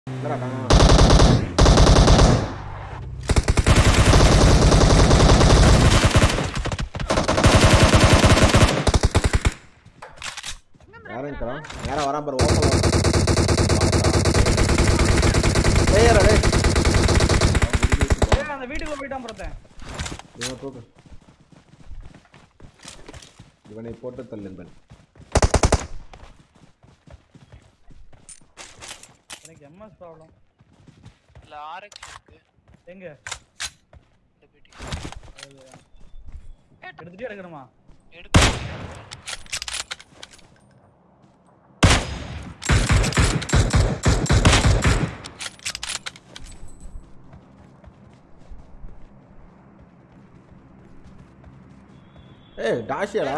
என்னடா காணோம் யாரும் இருக்கிறா நேரா வரான் பாரு ஓப்பன் ஏய்டா டேய் ஏய், அந்த வீட்டுக்குள்ள போயிட்டான் பிரத்தன் இவனை தூக்கு இவனை போட்டு தள்ளுங்கள் எனக்கு எம்எஸ் ப்ராப்ளம் இல்ல ஆர்எக்ஸ் இருக்கு எங்க இந்த பெட்டி எடுத்துட்டே எடுக்கணுமா எடுக்க ஏய் டாஷியாடா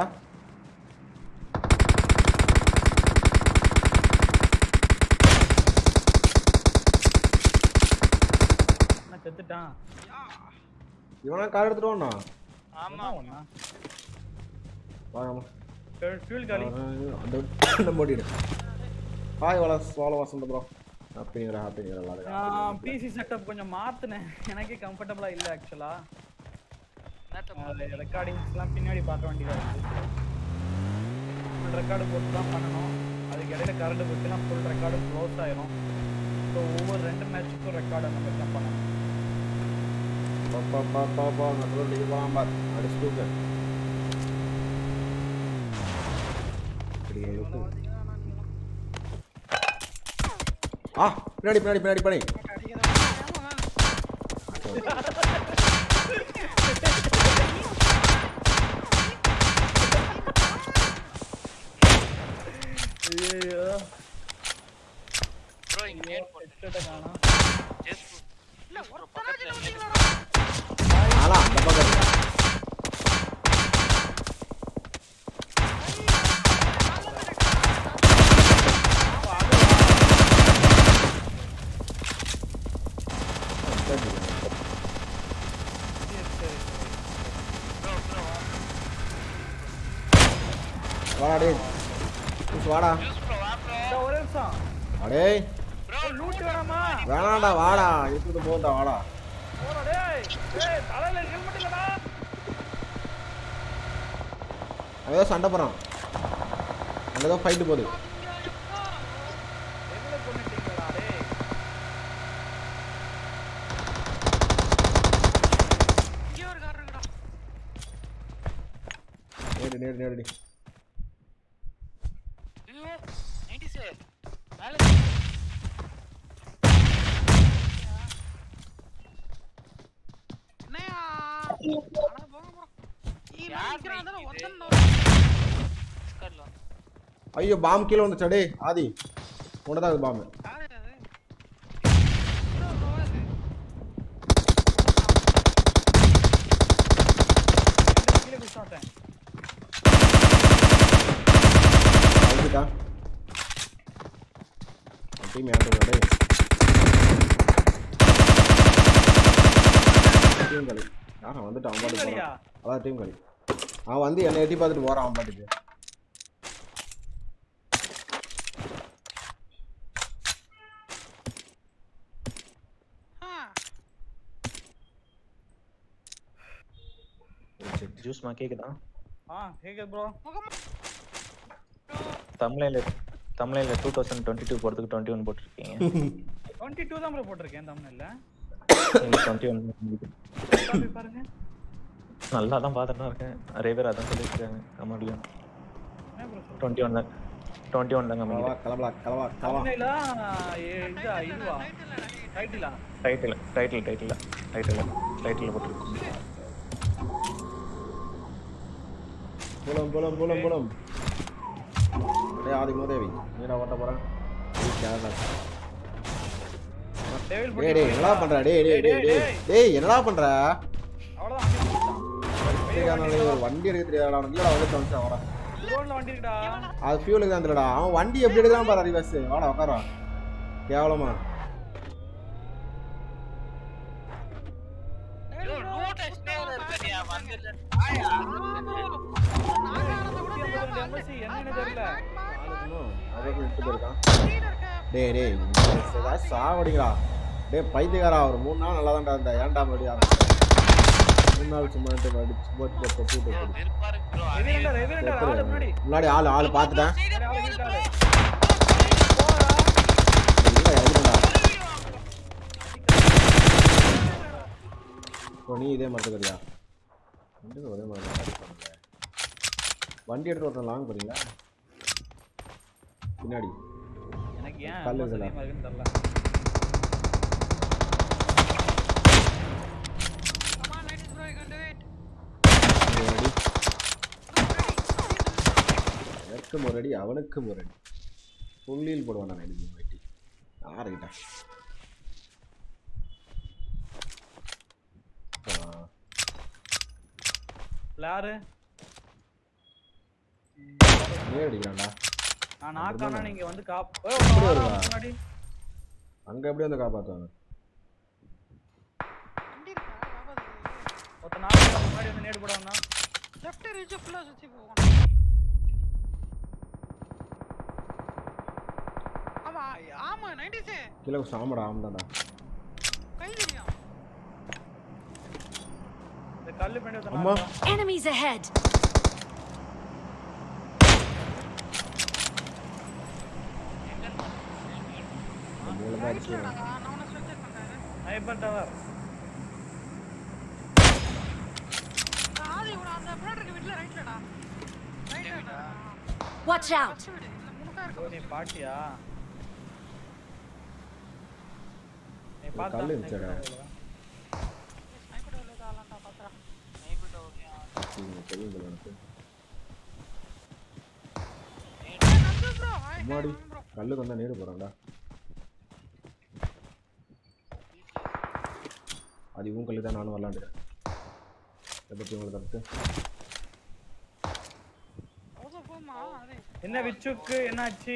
என்ன செத்துட்டான் இவனா கார் எடுத்துட்டு வாண்ணா ஆமா ஒண்ணா வாங்கம்மா ஃபியூல் காலி அந்த அந்த மூடிடு ஹாய் வள சோழ வசந்த ப்ரோ ஹாப்பிங்கிற ஹாப்பிங்கிற நான் விளாடுங்க பிசி செட்டப் கொஞ்சம் மாத்துனேன் எனக்கே கம்ஃபர்டபுளா இல்ல ஆக்சுவலா என்னத்த ரெக்கார்டிங்ஸ்லாம் பின்னாடி பார்க்க வேண்டியதா இருக்கு ஃபுல் ரெக்கார்டு போட்டு தான் பண்ணணும் அதுக்கு இடையில கரண்ட் போச்சுன்னா ஃபுல் ரெக்கார்டு க்ளோஸ் ஆயிரும் ஸோ ஒவ்வொரு ரெண்டு மேட்ச்சுக்கும் ரெக்கார்டு அந்த மாதிரி தான் பண்ணணும் பாப்பா பாப்பா பா நான் சொல்லிட்டு போலாம் பார் அடிச்சு தூக்கு இப்படியே இருக்கு. ஆ பின்னாடி பின்னாடி பின்னாடி பின்னாடி ஐயோ ப்ரோ இங்க நேட் போட்டு ஹெட்செட்டை காணோம் ஜஸ்ட் இல்ல ப்ரோ பக்கத்துல நேட் ஆனா அந்த பக்கம் இருக்கு. சரி. சரி, சரி. ப்ரோ ப்ரோ வாடா டேய் புஷ் வாடா ஜூஸ் ப்ரோ வா ப்ரோ இதோ ஒரு நிமிஷம் அடே ப்ரோ லூட் வேணாமா வேணாம்டா வாடா இருக்குது போண்டா வாடா போடா டேய் டேய் தலையில ஹெல்மெட் இல்லடா அங்க ஏதோ சண்டை போறான் அங்க ஏதோ ஃபைட்டு போகுது எதுல கொன்னுட்டீங்களா டேய் இங்க ஒரு கார் இருக்குடா நேடு நேடு நேடு ஐயோ 90 சார் மேல என்னையா அட போங்க ப்ரோ ஈ யார் நிக்கிறான் தான இது? ஒருத்தன் ஸ்கர்ல ஐயோ பாம் கீழே வந்துச்சா டேய் ஆதி உன்னதான் அது பாம்பு யாரு அது ப்ரோ ப்ரோ அது கீழே குச்சி விட்டேன் அழுதுட்டா டீம் யாரும் டேய் டீம் களி யாரா வந்துட்டு அவன் பாட்டுக்கு கீழடியா? போறான் அதான் டீம் களி அவன் வந்து என்னை எட்டி பார்த்துட்டு போறான் அவன் பாட்டுக்கு ஆ ஜூஸ் மா கேக்குதா ஆ கேக்குது ப்ரோ முகம் தமிழ்ல தமிழ்ல டூ தௌசண்ட் டுவெண்ட்டி டூ போறதுக்கு டுவெண்ட்டி ஒன் போட்டிருக்கீங்க 22 தான் ப்ரோ போட்டிருக்கேன் தமிழ்ல டுவெண்ட்டி ஒன் போய் பாருங்க நல்லா தான் பார்த்துட்டு இருக்கேன் நிறைய பேர் அதான் சொல்லியிருக்காங்க கமெண்ட்லயும் என்ன ப்ரோ சொல்றீங்க டுவெண்ட்டி ஒன்ல டுவெண்ட்டி ஒன்ல கலவா கமெண்ட் கலவலா கலவா கலவா தமிழ்ல இதா இதுவா டைட்டிலா title title title title title போட்டிருக்கோம் புலம் புலம் புலம் புலம் டேய் ஆதி மூதேவி நீடா ஓட்ட போறேன் கேரளா டேவில் டேய் டேய் என்னடா பண்ற டேய் டேய் டேய் டேய் டேய் என்னடா பண்ற அவ்வளவுதான் பைத்தியக்காரனாலே ஒரு வண்டி எடுக்க தெரியாதடா அவனுக்கு இல்லடா வந்து வந்து வாடா ரோட்ல வண்டி இருக்குடா அது ஃபியூலுக்கு தான் தெரியலடா அவன் வண்டி எப்படி எடுக்கலாம் பாரு ரிவர்ஸ் வாடா உட்காரா கேவலமா ஐயோ லூட் எக்ஸ்பிளோர் இருக்கறியா வந்துல ஆமா ப்ரோ நாங்க ஆனத கூட தெரியாம எம்எஸ்சி என்னன்னு தெரியல இன்னும் அதை விட்டு போயிருக்கான் கீழ இருக்க டேய் டேய் ஏதாவது சாவடிங்களா டேய் பைத்தியக்காரா ஒரு மூணு நாள் நல்லா தான்டா இருந்தா ஏன்டா மறுபடியும் மூணு நாள் சும்மா இருந்துட்டு மறுபடியும் சும்மா போட்டு போட்டு ப்ரோ போட்டு வெறுப்பா இருக்கு ப்ரோ ரெவிரண்டர் ரெவிரண்டர் ஆளு முன்னாடி முன்னாடி ஆள் ஆள் பார்த்துட்டேன் சரி, ஆளு வீட்டாளு. இல்லை இறங்கிட்டா இப்போ நீ இதே மாதிரி இருக்கிறியா ரெண்டு பேரும் ஒரே மாதிரி தான் பண்ணுங்க வண்டி எடுத்து ஒருத்தன் லாங் போறீங்களா பின்னாடி எனக்கு ஏன் கல்லு அம்மா இருக்குல்ல. சத்தியமா இருக்குன்னு தெரியல Come on, ladies, bro, you can do it. ஒரு அடி எனக்கும் ஒரு அடி அவனுக்கும் ஒரு அடி புள்ளியில் போடுவான் நான் அடி வெட்டி யாருக்கிட்ட ஆ, யாரு நேர் அடிக்கிறான்டா நான் நாக்கானா நீங்க வந்து காப் ஏய், அப்படி ஒருத்தன் வருவா? வாரான் முன்னாடி அங்க எப்படி வந்து காப்பாத்துவாங்க வண்டி இருக்கா? காப்பாத்து. ஒருத்தன் நாக்கானா முன்னாடி வந்து நேடு போடாம Left ridge full ஆ சுத்தி போகும். ஆமா, ஆமா, 90s ஏ. கீழே சாமடா ஆமாடாடா கை தெரியும். இந்த கல்லு பின்னாடி ஒருத்தன் அம்மா. நாக்கானா. Enemies ahead! மூளை தான் அடிச்சு Rightலடா, நான் உன்னை switch பண்றேன். Sniper tower. ஆதி, உன்னை அந்த முன்னாடி இருக்க வீட்டுல rightலடா. Rightலடா. Watch out! First வீடு. இல்ல, முனுக்கா ஓ, இருக்கு. நீ பாட்டியா நீ ஒரு பார்த்தா கல்லு இருந்துச்சுடா. Sniper tower ல ஆளாண்டா, பாத்துடா. நைட் டவுன்யா தெரியும் போல எனக்கு ஏய், நந்து bro, hi, hi, அம்மாடி bro. கல்லுக்கு வந்தா நேரு போறான்டா அது இவன் கல்லு தான் நானும் வரலான்டுறேன் இதை பற்றி உங்களுக்கு கருத்து அவ்வளவு போகுமா? அதே. என்ன விச்சுக்கு என்னாச்சு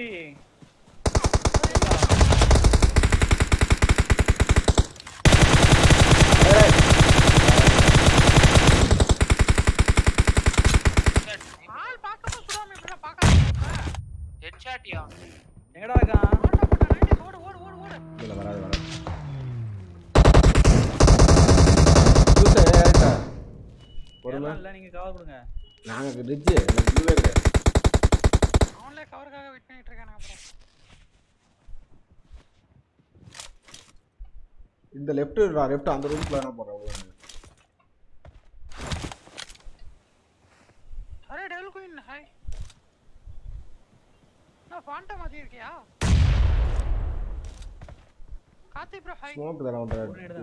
ஆள் பார்க்காம சுடாம எப்படிடா பார்க்காம இருக்க? ஹெட்ஷாட்யா எங்கடா இருக்கான் ஓட போடா, 90s, ஓடு, ஓடு, ஓடு, ஓடு. இதில் வராது வராது ஜூஸை ஏறிட்டா பொறுமை எல்லாம் இல்ல நீங்க கவர் கொடுங்க நாங்கள் ரிட்ஜு எனக்கு வியூவே கிடையாது அவன்லே கவருக்காக வெயிட் பண்ணிட்டு இருக்கானுங்க அப்புறம் இந்த லெஃப்ட் லெஃப்ட் அந்த ரூம்ல என்ன போடுறேன் அரே டெவில் குயின் ஹாய் நான் ஃபாண்டா மாதிரி இருக்கியா கார்த்தி ப்ரோ ஹாய் ஸ்மோக் தர வந்து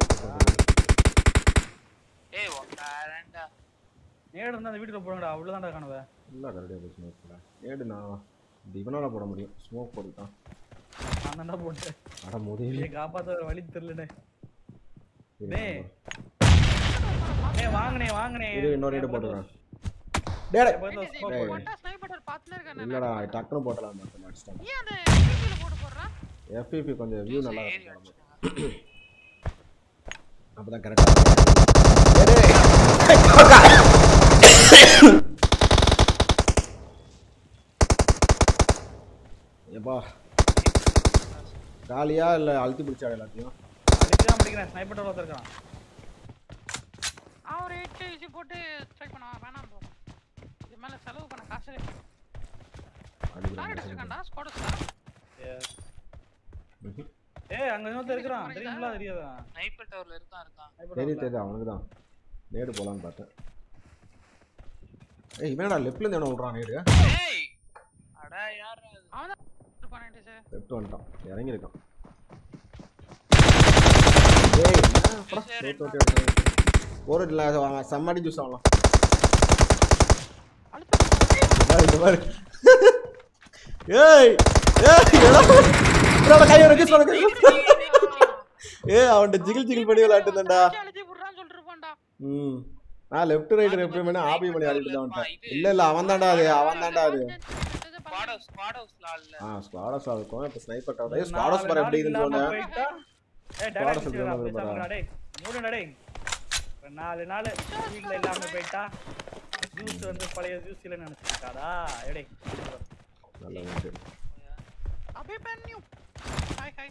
ஏய் உக்காரண்டா நேடு இருந்தா அந்த வீட்டுக்குள்ள போடுங்கடா அவ்வளவுதான்டா காணுவ இல்லை கரெக்டாக போய் ஸ்மோக்கில் ஏடு நான் இது இவனால போட முடியும் ஸ்மோக் போட்டுட்டான் நான் தான்டா போட்டேன் அட முதலில் இதை காப்பாத்த வேற வழி தெரியலடே டேய். ஏய் வாங்கனே வாங்கனே இது இன்னொரு இடம் போட்டுக்கிறேன் டேய் டேய். டேய். மட்டா ஸ்னைப்பர் பார்த்துனே இருக்கானே இல்லடா டக்குன்னு போட்டலாம் மட்டும் அடிச்சிட்டான் நீ அந்த டிவில போட்டு போடுறா எஃபிபி கொஞ்சம் வியூ நல்லா ஏறி இருக்கும் அடிச்சுடுங்க அப்பதான் கரெக்டாக எப்பா காலியா இல்லை அழுத்தி பிடிச்சாடு எல்லாத்தையும் அடிக்கலாம் முடிக்கிறேன் ஸ்னைப்பர் டவர் இருக்கான் அவன் ஒரு எயிட் ஈஸி போட்டு ட்ரை பண்ண வேணாம் ப்ரோ இது மேல செலவு பண்ண காசு டார்கெட் அடிக்கிறான் வச்சிருக்கான்டா ஸ்குவாட்ஸ்ல ஏய் அங்க இன்னொருத்தர் இருக்கிறான் தெரியுங்களா தெரியாதா ஸ்னைப்பர் டவர்ல இருக்கான் இருக்கான் Sniper தெரியும் tower ல. தெரியுது அவனுக்கு தான் நேடு போலான்னு பார்த்தேன் ஏய் இவனடா லெஃப்ட்ல இருந்து எவனோ விட்றான் நேடு ஏய் அடா யார் அது அவன் தான் இருப்பான் சார் லெஃப்ட் வந்துட்டான் இறங்கியிருக்கான் ஏய் என்னப்பா, தோத்து தோத்து எடுத்தாங்க. ஒரு இல்லை அவன் செம்மடி ஜூஸ் ஆகலாம் அழுத்த இந்த மாதிரி ஏய் ஏய் என்னடா என்னடா கை வர ஜூஸ் பண்ணு ஏய் அவன்கிட்ட ஜிகில் ஜிகில் பண்ணி விளையாட்டுதான்டா அழுத்தி விடுறான்னு சொல்லிட்டு இருப்பான்டா ம் நான் லெஃப்ட் ரைட் எப்படி பண்ணி ஆபி பண்ணி ஆடிட்டு தான் வந்துட்டேன் இல்ல இல்ல அவன் தான்டா அது அவன் தான்டா அது ஸ்குவாட் ஹவுஸ் ஸ்குவாட் ஹவுஸ்ல ஆள்ல ஆ ஸ்குவாடஸ் இருக்கும் இப்போ ஸ்னைப்பர் டவர் நாலு ஸ்குவாடஸ் பாரு எப்படி நாள் இதுன்னு இல்லாம சொன்னேன் போயிட்டா, ஏய், டேடா Squad அடிச்சுடா, சொல்றது பேசாம பாரா. இருடா, டேய். மூடுடா, டேய். ஒரு நாலு நாள் வீட்ல இல்லாம போயிட்டா ஜூஸ் வந்து பழைய ஜூஸ் இல்ல நினைச்சிருக்காடா எடே நல்ல ஓட்டு अभी पहन न्यू हाय हाय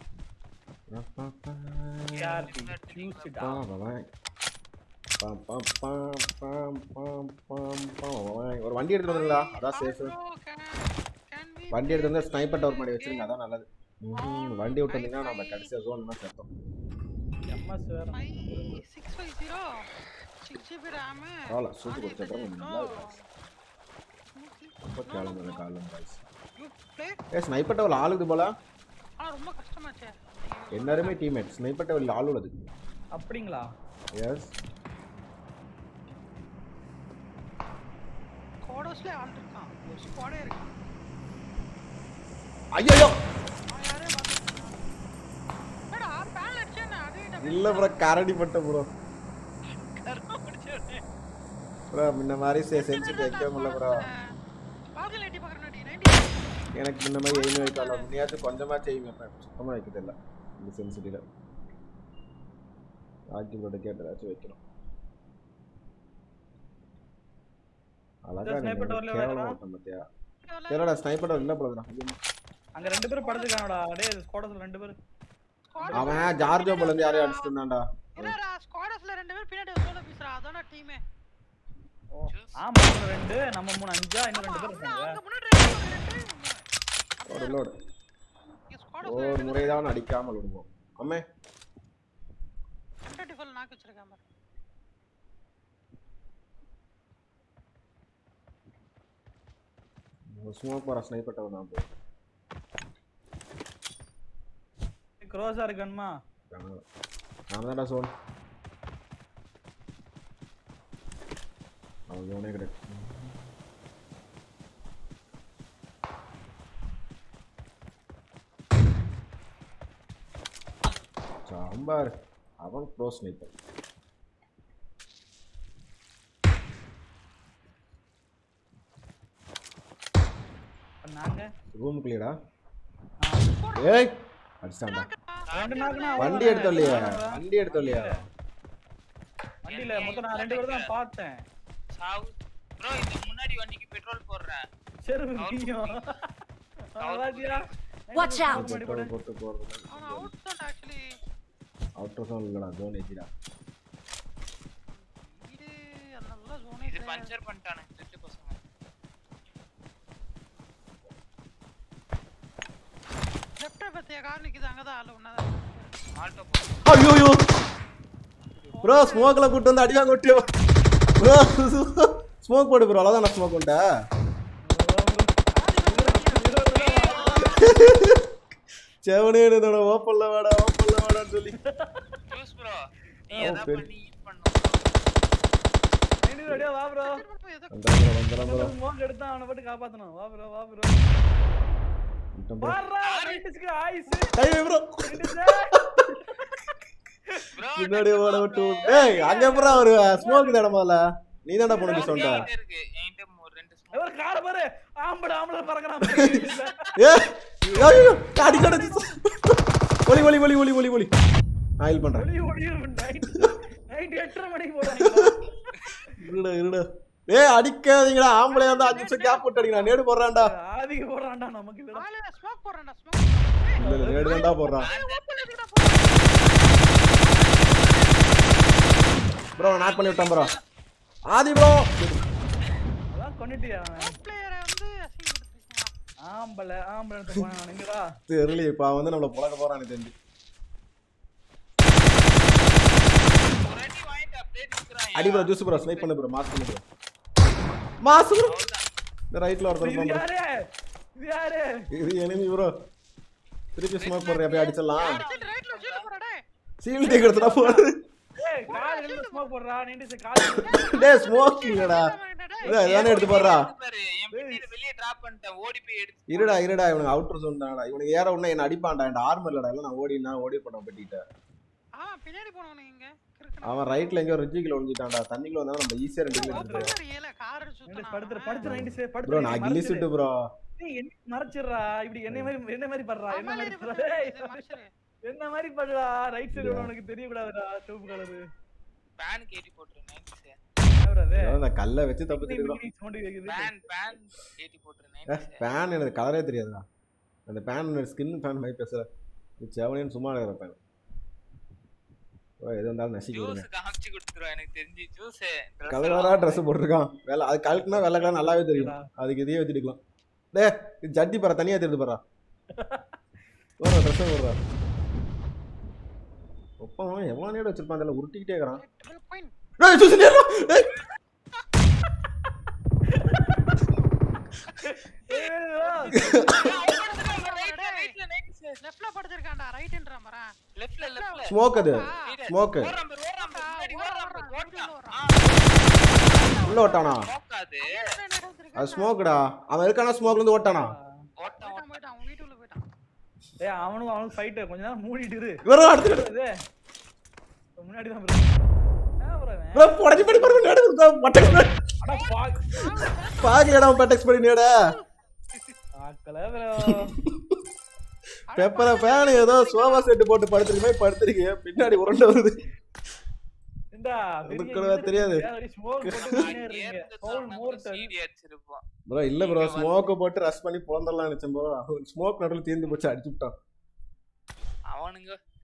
யார் யூஸ் இட் பாம், பாம், பாம், பாம், பாம், பாம், பாம். ஒரு வண்டி எடுத்துட்டு வந்துங்களா அதான் safe bro can can we வண்டி எடுத்து வந்து ஸ்னைப்பர் டவர் மாதிரி வச்சிருங்க அதான் நல்லது ம்ஹும். வண்டி விட்டு வந்தீங்கன்னா நம்ம கடைசியா ஜோன் தான் சேர்த்தோம் எம்எஸ் வேற 5650 6 GB RAM பரவாயில்ல சூட்டு கொடுத்துட்றோம் நல்லா இருக்கு ரொம்ப கேளுங்க காலம் boys you play a sniper tower ஆளுது போல ஆனா ரொம்ப கஷ்டமாச்சே எல்லாருமே டீம்மேட் ஸ்னைப்பர் டவர் ஆள் உள்ளது அப்படிங்களா எஸ் கோடோஸ்ல ஆள் இருக்கான் ஒரு ஸ்குவாடே இருக்கு ஐயோ அவன் யாரே பாத்துட்டான் ஏடா பேன் அடிச்சேனா அதே இல்ல ப்ரோ கரடி பட்ட ப்ரோ கர்ம முடிச்சே ப்ரோ முன்ன மாதிரி சென்சிட்டிவ் வைக்க முடியல ப்ரோ பாக்கல எட்டி பாக்குறேன் 90 எனக்கு முன்ன மாதிரி எய்ம் வைக்கல முன்னையாச்சும் கொஞ்சமா செய்யும் வைப்பேன் சுத்தமா வைக்க தெரியல இந்த சென்சிட்டிவ்ல ஆக்கி போட்டு கேட்டதாச்சும் வைக்கணும் அழகா இந்த sniper tower ல கேவலமா விளையாடுறா? இருக்கும் பாத்தியா சரிடா ஸ்னைப்பர் டவர் இல்ல ப்ரோ அங்க ரெண்டு பேரும் படுத்துக்கானடா டேய் ஸ்குவாட்ஸ்ல ரெண்டு பேரும் அவன் ஜார்ஜோ போல இருந்து யாரையும் அடிச்சிட்டு இருந்தான்டா இல்லடா ஸ்குவாடஸ்ல ரெண்டு பேர் பின்னாடி சோலோ பீஸ்ரா அதான டீமே ஓ ஆமா அவங்க ரெண்டு நம்ம மூணு அஞ்சா இன்னும் ரெண்டு பேர் இருக்காங்க அங்க முன்னாடி ரெண்டு ரெண்டு லோடு லோடு இங்க ஸ்குவாடஸ்ல ஒரு முறைதான் அடிக்காமல் விடுவோம் அம்மே ரெண்டு டிஃபல் நாக்கு வச்சிருக்கான் பாரு ஸ்மோக் போற ஸ்னைப்பர் டவர் நான் போய் க்ரோஸா இருக்கணுமா நான் தான்டா சோன் அவன் ஜோனே கிடையாது சாம்பார் அவன் ப்ரோ ஸ்னைப்பர் நாங்க ரூமுக்குள்ளேடா ஏய் அடிச்சான்டா ரெண்டு நாக்குனா வண்டி எடுத்தோம் இல்லையா வண்டி எடுத்தோம் இல்லையா வண்டியில மொத்தம் நான் ரெண்டு பேரும் தான் பார்த்தேன் சாவு ப்ரோ இந்த முன்னாடி வண்டிக்கு பெட்ரோல் போடுறேன் சரி நீயும் அவாஜியா Watch out! பெட்ரோல் போட்டு போறது அவன் அவுட் தான் ஆக்சுவலி அவுட்டர் ஜோன் இல்லடா ஜோன் ஏஜிடா இது நல்ல ஜோனே இது பஞ்சர் பண்ணிட்டானுங்க திருட்டு பசங்க லெஃப்ட் பத்திய கார் நிக்குது அங்கதான் ஆளு ஒண்ணாதான் ஆல்டோ போ ஐயோ ப்ரோ ஸ்மோக்ல கூட்டு வந்து அடிவாங்க விட்டியோ ப்ரோ ஸ்மோக் போடு ப்ரோ அவ்வளோதான் நான் ஸ்மோக் பண்ணிட்டேன் செவனே என்னோட ஓப்பன்ல வாடா ஓப்பன்ல வாடான்னு சொல்லி ஜூஸ் ப்ரோ நீ ஓ, எதா சரி. பண்ணி ஈட் பண்ணும் ரெண்டு ரெடியா வா ப்ரோ ஏதோ வந்துடுறேன் வந்துடுறேன் ப்ரோ மோங்க எடுத்தா அவனை போட்டு காப்பாத்தணும் வா ப்ரோ வா ப்ரோ வந்துட்டேன் ப்ரோ வாடா ரைட்டுஸ்க்கு ஆயிஸ் கை வை ப்ரோ ப்ரோ பின்னாடி ஓட விட்டு ஏய் அங்க ப்ரோ ஒரு ஸ்மோக் தான முதல்ல நீ தான்டா போன சொல்லிட்ட என்கிட்ட இருக்கு என்கிட்ட ஒரு ரெண்டு ஸ்மோக் ஒரு கார பாரு ஆம்பட ஆம்பள பறக்கறான் ஏ ஐயோ காடி கடச்சு ஒலி ஒலி ஒலி ஒலி ஒலி ஒலி நான் ஹெல்ப் பண்றேன் ஒளி ஒளி நைட் நைட் எட்டரை மணிக்கு போறாங்க இருடா இருடா ஏய் அடிக்காதீங்கடா ஆம்பளை வந்து அஞ்சு நிமிஷம் கேப் போட்டு அடிக்கணும் நேடு போடுறான்டா ஆதிக்கு போறான்டா நமக்கு இல்லடா ஆளு ஸ்மோக் போடுறேன்டா ஸ்மோக் இல்ல இல்ல நேடு தான்டா போடுறான் ஓப்பன் எதுக்குடா ப்ரோ நாக் பண்ணி விட்டேன் ப்ரோ ஆதி ப்ரோ அதான் கொன்னிட்டியா அவன் பிளேயரை வந்து அசிங்கப்படுத்திருக்கீங்க ஆம்பள ஆம்பள போனான் எங்கடா தெரியல இப்ப அவன் வந்து நம்மள புழக்க போறான் எனக்கு தெரிஞ்சு ஒரு அடி வாங்கிட்டு அப்படியே நிக்கிறான் அடி ப்ரோ ஜூஸ் ப்ரோ ஸ்னைப் பண்ணு ப்ரோ மாஸ் பண்ணு ப்ரோ மாஸ் ப்ரோ இந்த ரைட்ல ஒருத்தர் இது ப்ரோ யாரு இது யாரு இது enemy ப்ரோ திருப்பி ஸ்மோக் போடுறேன் அப்படியே அடிச்சிடலாம் சரி ரைட்ல வச்சுட்டு போறடா சீல் டேக் எடுத்துடா போடு ஏய் கால் என்ன ஸ்மோக் போடுறா நீண்டு கால் டேய் ஸ்மோக் இல்லடா இதான் இதானே எடுத்து போடுறா பாரு என் பின்னாடி வெளியே டிராப் பண்ணிட்டேன் ஓடி போய் எடுத்து இருடா இருடா இவனுக்கு அவுட்டர் ஜோன் தானடா இவனுக்கு ஏற உடனே என்ன அடிப்பான்டா என் ஆர்மர் இல்லடா இல்ல நான் ஓடி நான் ஓடி பண்ண பட்டிட்டேன் ஆ பின்னாடி போனவனுங்க இங்க கிறுக்கணும் அவன் ரைட்ல எங்கேயோ ரிஜிக்கில் ஒளிஞ்சிட்டான்டா தண்ணிக்குள்ள வந்தா நம்ம ஈஸியா ரெண்டு பேரும் எடுத்துருவோம் ஓப்பன் ஏல கார் நீண்டு படுத்துற படுத்து நைண்டு சே ப்ரோ படுத்து நான் கில்லி சுட்டு ப்ரோ நீ என்ன மறைச்சிடுறா இப்படி என்ன மாதிரி என்ன மாதிரி பண்றா என்ன மாதிரி பண்றா? மனுஷன் ஏய், என்ன மாதிரி பண்றா ரைட் சைடு உனக்கு தெரிய கூடாதுடா சிவப்பு கலரு பேன் கேட்டி போட்டுரு நைன்ஸ் bro அது? ஏதோ அந்த கல்லை வச்சு தப்பிச்சுட்டு இருக்கோம் sound கேக்குது. பேன் பேன் ஏத்தி போட்டுருந்தேன் பேன் எனக்கு கலரே தெரியாதுடா அந்த பேன் ஸ்கின் பேன் மாதிரி பேசுற செவனியன் சும்மா இருக்கிற பேன் எது வந்தாலும் நசிக்க விடுங்க ஜூஸ் காமிச்சு கொடுத்துருவோம் எனக்கு தெரிஞ்சு ஜூஸ் கலர் கலராக ட்ரெஸ் போட்டிருக்கான் வெள்ளை அது கலக்குனா வெள்ளை கலர் நல்லாவே தெரியும் அதுக்கு இதையே வச்சுட்டுக்கலாம் டே இது ஜட்டி பாரு தனியாக தெரியுது பாரா ஒரு ட்ரெஸ்ஸும் போடுறா ஒப்பம் எவ்வளோ நேரம் வச்சிருப்பான் அதில் உருட்டிக்கிட்டே இருக்கிறான் ட்ரிபிள் பாயிண்ட் டேய், சுசி, நேரா. டேய். ஏய், bro. லெஃப்ட்ல படுத்திருக்கான்டா ரைட்ன்ற மரம் லெஃப்ட்ல லெஃப்ட்ல ஸ்மோக் அது ஸ்மோக் ஓடுறான் பாரு ஓடுறான் பாரு முன்னாடி ஓடுறான் பாரு ஓடுறான் உள்ள ஓட்டானா ஸ்மோக் அது அது ஸ்மோக்குடா அவன் இருக்கானா ஸ்மோக்ல இருந்து ஓட்டானா ஓட்டம் போயிட்டான் போயிட்டான் அவன் வீட்டுக்குள்ள போயிட்டான் ஏய், அவனுக்கும் அவனுக்கும் fight. கொஞ்ச நேரம் மூடிட்டு இரு. வெறும் அடுத்து இது, முன்னாடி தான் bro. ஏன் bro இவன்? bro, புடச்சு படி பாருங்க நேடு கொடுத்தா பட்டக்ஸ் படி அட, fuck. பாக்கலடா பட்டக்ஸ் படி நேட பார்க்கல bro. பெப்பர ஃபேன் ஏதோ சோஃபா செட் போட்டு படுத்துருக்க மாதிரி படுத்துருக்கீங்க பின்னாடி உருண்டை வருது ஏண்டா, பெரிய இருக்கவே தெரியாது. ஒரு smoke போட்டு நின்னுட்டே இருக்கீங்க. Foul more turn. சீடி அடிச்சிருப்போம் ப்ரோ இல்ல ப்ரோ ஸ்மோக்க போட்டு ரஷ் பண்ணி போந்தரலாம் நினைச்சேன் ப்ரோ ஸ்மோக் நடுவில் தீர்ந்து போச்சு அடிச்சு விட்டான் அவனுங்க